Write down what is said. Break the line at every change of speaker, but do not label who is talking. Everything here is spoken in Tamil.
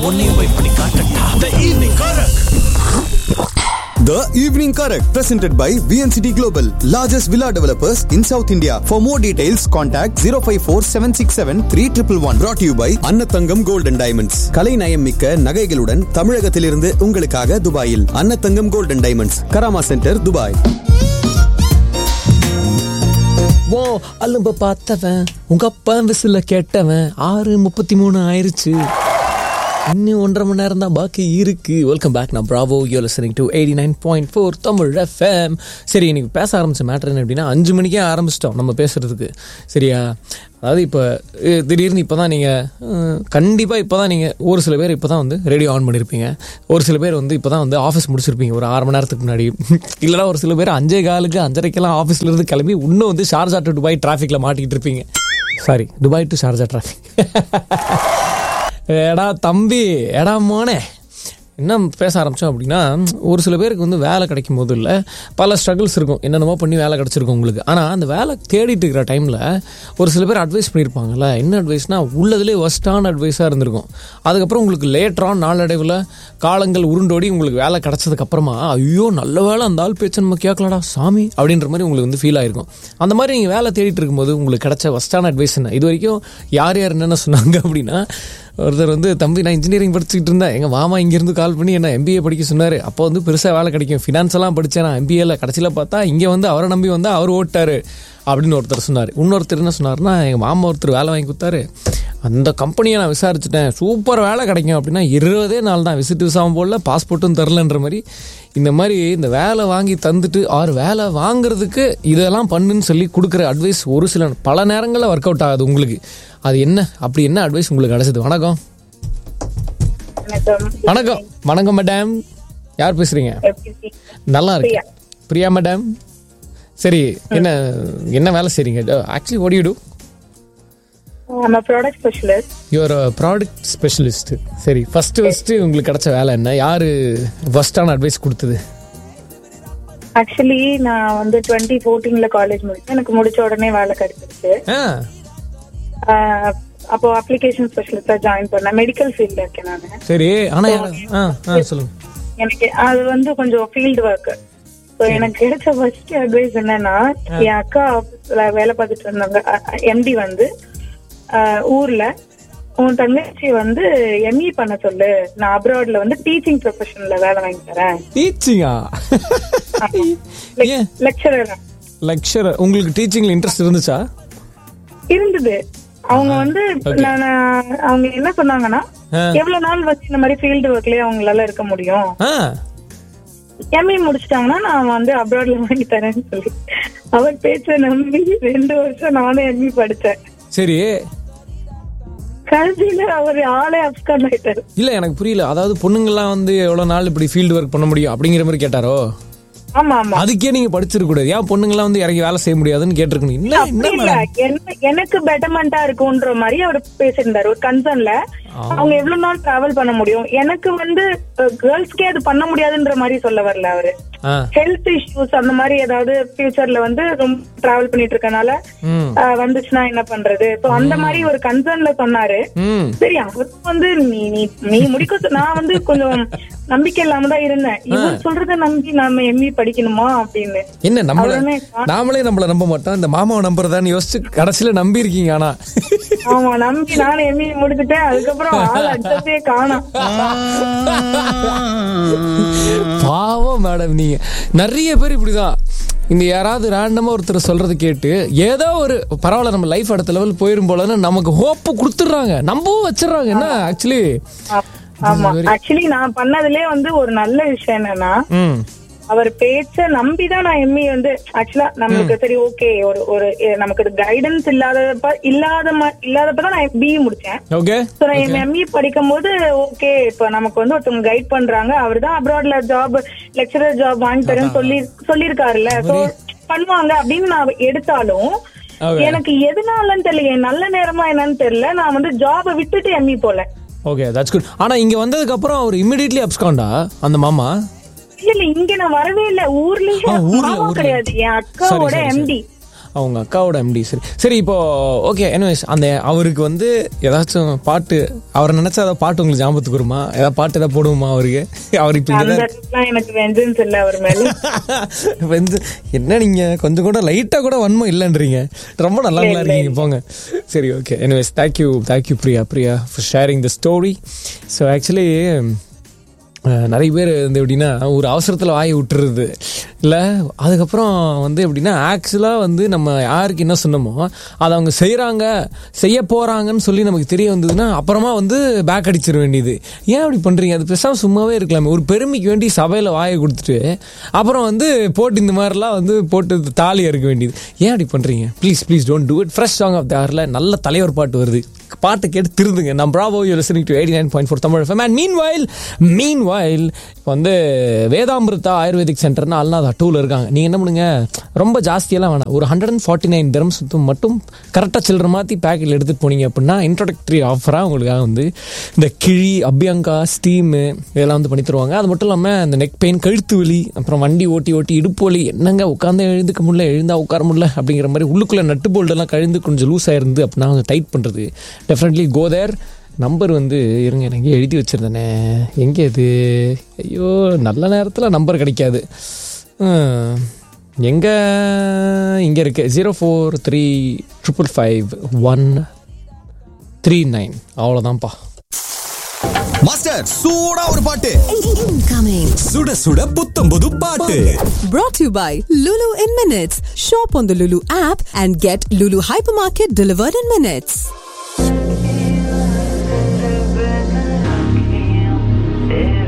உன்னையும் போய் பண்ணி காட்டட்டா the evening karak
The Evening Correct, presented by VNCT Global, largest villa developers in South India. For more details, contact 054 767 3111. Brought to you by Annathangam Gold and Diamonds. கலை நயம் மிக்க நகைகளுடன் தமிழகத்திலிருந்து உங்களுக்காக துபாயில் Annathangam Gold and Diamonds, Karama center Dubai
ஓ அலும்ப பார்த்தவன் உங்க அப்பா விசில கேட்டவன் ஆறு முப்பத்தி மூணு ஆயிருச்சு இன்னும் ஒன்றரை மணி நேரம் தான் பாக்கி இருக்கு வெல்கம் பேக் நான் Bravo you listening to eighty nine point four Tamil FM சரி இன்னைக்கு பேச ஆரம்பிச்ச மேட்ரு என்ன அப்படின்னா அஞ்சு மணிக்கே ஆரம்பிச்சிட்டோம் நம்ம பேசுறதுக்கு சரியா அதாவது இப்போ அஹ், திடீர்னு இப்போ தான் நீங்கள் கண்டிப்பாக இப்போ தான் நீங்கள் ஒரு சில பேர் இப்போ தான் வந்து ரேடியோ ஆன் பண்ணியிருப்பீங்க ஒரு சில பேர் வந்து இப்போ தான் வந்து ஆஃபீஸ் முடிச்சிருப்பீங்க ஒரு ஆறு மணி நேரத்துக்கு முன்னாடி இல்லைனா ஒரு சில பேர் அஞ்சே காலுக்கு அஞ்சரைக்கெல்லாம் ஆஃபீஸ்ல இருந்து கிளம்பி இன்னும் வந்து ஷார்ஜா டு துபாய் டிராஃபிக்கில் மாட்டிக்கிட்டு இருப்பீங்க sorry Dubai to Sharjah traffic ஏடா தம்பி ஏடா மோனே என்ன பேச ஆரம்பித்தோம் அப்படின்னா ஒரு சில பேருக்கு வந்து வேலை கிடைக்கும் போது இல்லை பல ஸ்ட்ரகிள்ஸ் இருக்கும் என்னென்னமோ பண்ணி வேலை கிடச்சிருக்கும் உங்களுக்கு ஆனால் அந்த வேலை தேடிட்டு இருக்கிற டைமில் ஒரு சில பேர் அட்வைஸ் பண்ணியிருப்பாங்கல்ல என்ன அட்வைஸ்னா உள்ளதுலேயே ஒஸ்ட்டான அட்வைஸாக இருந்திருக்கும் அதுக்கப்புறம் உங்களுக்கு லேட்டரான நாளடைவில் காலங்கள் உருண்டோடி உங்களுக்கு வேலை கிடச்சதுக்கு அப்புறமா ஐயோ நல்ல வேலை அந்த ஆள் பேச்சை நம்ம கேட்கலடா சாமி அப்படின்ற மாதிரி உங்களுக்கு வந்து ஃபீல் ஆயிருக்கும் அந்த மாதிரி நீங்கள் வேலை தேடிட்டு இருக்கும்போது உங்களுக்கு கிடைச்ச ஒஸ்ட்டான அட்வைஸ் என்ன இது வரைக்கும் யார் யார் என்னென்ன சொன்னாங்க அப்படின்னா ஒருத்தர் வந்து தம்பி நான் இன்ஜினியரிங் படிச்சுக்கிட்டு இருந்தேன் எங்கள் மாமா இங்கேருந்து கால் பண்ணி என்ன எம்பிஏ படிக்க சொன்னார் அப்போ வந்து பெருசாக வேலை கிடைக்கும் ஃபினான்ஸ் எல்லாம் படித்தேன் நான் எம்பிஏல கடைசியில் பார்த்தா இங்கே வந்து அவரை நம்பி வந்து அவர் ஓட்டாரு அப்படின்னு ஒருத்தர் சொன்னார் இன்னொருத்தர் என்ன சொன்னார்னா எங்கள் மாமா ஒருத்தர் வேலை வாங்கி கொடுத்தாரு அந்த கம்பெனியை நான் விசாரிச்சுட்டேன் சூப்பர் வேலை கிடைக்கும் அப்படின்னா இருபதே நாள் தான் விசிட் விசாவும் போடல பாஸ்போர்ட்டும் தரலன்ற மாதிரி இந்த மாதிரி இந்த வேலை வாங்கி தந்துட்டு ஆறு வேலை வாங்குறதுக்கு இதெல்லாம் பண்ணுன்னு சொல்லி கொடுக்குற அட்வைஸ் ஒரு சில பல நேரங்களில் ஒர்க் அவுட் ஆகுது உங்களுக்கு அது என்ன அப்படி என்ன அட்வைஸ் உங்களுக்கு கிடைச்சது வணக்கம்
வணக்கம்
வணக்கம் வணக்கம் மேடம் யார் பேசுறீங்க
எப்படி இருக்கீங்க?
நல்லா இருக்கு பிரியா மேடம் சரி என்ன என்ன வேலை செய்றீங்க ஆக்சுவலி ஓடி டு
I'm a product specialist.
Your product specialist சரி ஃபர்ஸ்ட் ஃபர்ஸ்ட் உங்களுக்கு கிடைச்ச வேலை என்ன யாரு ஃபர்ஸ்டான அட்வைஸ் கொடுத்தது
ஆக்சுவலி நான் வந்து டுவெண்ட்டி ஃபோர்டீன்ல காலேஜ் முடிச்சேன் எனக்கு முடிச்ச உடனே வேலை கிடைச்சிருச்சு
ஆ
ஆஹ் அப்போ அப்ளிகேஷன் ஸ்பெஷலிஸ்டா ஜாயின் பண்ணேன் மெடிக்கல் ஃபீல்ட்ல இருக்கேன் நான்
சரி ஆனா யாரு- ஆ ஆ சொல்லுங்க
எனக்கு அது வந்து கொஞ்சம் ஃபீல்டு ஒர்க் ஸோ எனக்கு கிடைச்ச ஃபர்ஸ்ட் அட்வைஸ் என்னன்னா என் அக்கா ஆஃபீஸ்ல வேலை பார்த்துட்டு இருந்தாங்க எம்டி வந்து ஆஹ் ஊர்ல உன் தங்கச்சி வந்து எம்இ பண்ண சொல்லு நான் அப்ராட்ல வந்து டீச்சிங் ப்ரொஃபஷன்ல வேலை வாங்கி தரேன்
டீச்சிங்கா ஏன்
லெக்சரர்
லெக்சர் உங்களுக்கு டீச்சிங்ல இன்ட்ரெஸ்ட் இருந்துச்சா
இருந்தது அவங்க வந்து நான் நான் அவங்க என்ன சொன்னாங்கன்னா
ஆ.
எவ்வளவு நாள் வச்சு இந்த மாதிரி ஃபீல்டு ஒர்க்லயே அவங்களால இருக்க முடியும்
ஆ
எம்ஏ முடிச்சிட்டாங்கன்னா நான் வந்து அப்ராட்ல வாங்கி தரேன்னு சொல்லி அவர் பேச்ச நம்பி ரெண்டு வருஷம் நானும் எம்இ படிச்சேன்
சரி
கடைசியில அவர் ஆளே அப்கான் ஆயிட்டாரு
இல்ல எனக்கு புரியல அதாவது பொண்ணுங்கெல்லாம் வந்து எவ்வளவு நாள் இப்படி ஃபீல்டு ஒர்க் பண்ண முடியும் அப்படிங்கிற மாதிரி கேட்டாரோ
ஆமா ஆமா
அதுக்கே நீங்க படிச்சிருக்க கூடாது ஏன் பொண்ணுங்கெல்லாம் வந்து இறங்கி வேலை செய்ய முடியாதுன்னு கேட்டிருக்கணும் இல்ல என்ன
அப்படி இல்ல என்ன- எனக்கு பெட்டர்மெண்டா இருக்கும்ன்ற மாதிரி அவர் பேசியிருந்தாரு ஒரு கன்சர்ன்ல அவங்க எவ்வளவு நாள் டிராவல் பண்ண முடியும் எனக்கு வந்து கேர்ள்ஸ்க்கே அது பண்ண முடியாதுன்ற மாதிரி சொல்ல வரல அவரு
ஆ
ஹெல்த் இஷ்யூஸ் அந்த மாதிரி ஏதாவது ஃபியூச்சர்ல வந்து ரொம்ப டிராவல் பண்ணிட்டு இருக்கனால
ம்
அஹ், வந்துச்சுன்னா என்ன பண்றது சோ அந்த மாதிரி ஒரு கன்சர்ன்ல சொன்னாரு
ம்
சரி அவர் வந்து நீ நீ நீ முடிக்க சொ- நான் வந்து கொஞ்சம் நம்பிக்கை இல்லாம தான் இருந்தேன் இவர் சொல்றத நம்பி நாம எம்இ படிக்கணுமா அப்படின்னு
என்ன நம்மள
அவருமே
நாமளே நம்மள நம்ப மாட்டோம் இந்த மாமாவை நம்புறதான்னு யோசிச்சு கடைசியில நம்பி இருக்கீங்க ஆனா
ஆமா நம்பி நானும் எம்இ முடிச்சுட்டேன் அதுக்கப்புறம் ஆள் அட்ரஸே காணோம்
பாவம் மேடம் நீங்க நிறைய பேர் இப்படிதான் இந்த யாராவது ரேண்டமா ஒருத்தர் சொல்றதை கேட்டு ஏதோ ஒரு பரவாயில்ல நம்ம லைஃப் அடுத்த லெவல் போயிரும் போலன்னு நமக்கு ஹோப்பு கொடுத்துட்றாங்க நம்பவும் வச்சிடுறாங்க என்ன ஆக்சுவலி
ஆமா ஆக்சுவலி நான் பண்ணதுலயே வந்து ஒரு நல்ல விஷயம் என்னன்னா
ம்
அவர் பேச்ச நம்பிதான் நான் எம்இ வந்து ஆக்சுவலா நம்மளுக்கு சரி ஓகே ஒரு ஒரு எ- நமக்கு கைடன்ஸ் இல்லாதப்ப இல்லாத ம- இல்லாதப்பதான் நான் பிஇ முடிச்சேன்
ஓகே
So, நான் எம்இ படிக்கும் போது ஓகே இப்ப நமக்கு வந்து ஒருத்தவங்க கைட் பண்றாங்க அவர் தான் அப்ராட்ல ஜாப் லெக்சரர் ஜாப் வாங்கி தரேன்னு சொல்லி சொல்லிருக்காருல்ல சோ பண்ணுவாங்க அப்படின்னு நான் எடுத்தாலும்
Okay.
எனக்கு எதனாலன்னு தெரியல என் நல்ல நேரமா என்னன்னு தெரியல நான் வந்து ஜாப விட்டுட்டு எம்இ போல
ஓகே தட்ஸ் குட் ஆனா இங்க வந்ததுக்கு அப்புறம் அவர் இமிடியட்லி அப்ஸ்காண்டா அந்த மாமா
இல்ல இல்ல இங்க நான் வரவே இல்ல ஊர்லயே
ஆ, ஊர்ல,
மாமா
ஊர்ல.
கிடையாது என் அக்காவோட
சரி, சரி.
எம்டி
அவங்க அக்காவோட எம்டி சரி சரி இப்போ ஓகே anyways அந்த அவருக்கு வந்து ஏதாச்சும் பாட்டு அவரை நினைச்சா ஏதாவது பாட்டு உங்களுக்கு ஞாபகத்துக்கு வருமா ஏதாவது பாட்டு ஏதாவது போடுவோமா அவருக்கு அவர் இப்போ
அந்த
இங்கே
இடத்துலாம் எனக்கு வெஞ்சன்ஸ் இல்ல அவர் மேல
வந்து என்ன நீங்க கொஞ்சம் கூட லைட்டா கூட வன்மம் இல்லைன்றீங்க ரொம்ப நல்லா
இல்ல,
இருக்கீங்க போங்க சரி okay anyways thank you thank you Priya Priya for sharing the story so actually நிறைய பேர் வந்து எப்படின்னா ஒரு அவசரத்தில் வாயை விட்டுறது இல்லை அதுக்கப்புறம் வந்து எப்படின்னா ஆக்சுவலாக வந்து நம்ம யாருக்கு என்ன சொன்னோமோ அதை அவங்க செய்கிறாங்க செய்ய போகிறாங்கன்னு சொல்லி நமக்கு தெரிய வந்ததுன்னா அப்புறமா வந்து பேக் அடிச்சிட வேண்டியது ஏன் அப்படி பண்ணுறீங்க அது பேசாமல் சும்மாவே இருக்கலாமே ஒரு பெருமைக்கு வேண்டி சபையில் வாயை கொடுத்துட்டு அப்புறம் வந்து போட்டு இந்த மாதிரிலாம் வந்து போட்டு தாலி அறுக்க வேண்டியது ஏன் அப்படி பண்ணுறீங்க please please don't do it fresh song of the ஹாரில் நல்ல தலைவர் பாட்டு வருது பாட்டு கேட்டு திருந்துங்க நான் Bravo you listening to eighty nine point four Tamil FM and மீன் வாயில் மீன் வாயில் இப்போ வந்து வேதாமிருதா ஆயுர்வேதிக் சென்டர்னு அல்நாதா டூவில் இருக்காங்க நீங்கள் என்ன பண்ணுங்க ரொம்ப ஜாஸ்தியெல்லாம் வேணாம் ஒரு hundred and forty nine dirhams மட்டும் கரெக்டாக சில்லற மாற்றி பேக்கெட்டில் எடுத்துகிட்டு போனீங்க அப்படின்னா இன்ட்ரோடக்டரி ஆஃபராக உங்களுக்காக வந்து இந்த கிழி அபியங்கா ஸ்டீமு இதெல்லாம் வந்து பண்ணி தருவாங்க அது மட்டும் இல்லாமல் இந்த நெக் பெயின் கழுத்து வலி அப்புறம் வண்டி ஓட்டி ஓட்டி இடுப்பு வலி என்னங்க உட்காந்து எழுந்துக்க முடியல எழுந்தா உட்கார முடியல அப்படிங்கிற மாதிரி உள்ளுக்குள்ளே நட்டு போல்டெல்லாம் கழிந்து கொஞ்சம் லூஸ் ஆயிருந்து அப்படின்னா அவங்க டைட் பண்ணுறது டெஃபினெட்லி கோதர் நம்பர் வந்து இருங்க எனக்கு எழுதி வச்சிருந்தேனே எங்கே இது ஐயோ நல்ல நேரத்தில் நம்பர் கிடைக்காது ஹம், எங்க இங்கே இருக்கு zero four three triple five one three nine அவ்வளோதான்ப்பா
மாஸ்டர் சூடா ஒரு பாட்டு
Incoming.
சுட சுட புத்தம் புது பாட்டு
Brought to you by Lulu in Minutes. Shop on the Lulu app and get Lulu Hypermarket delivered in minutes.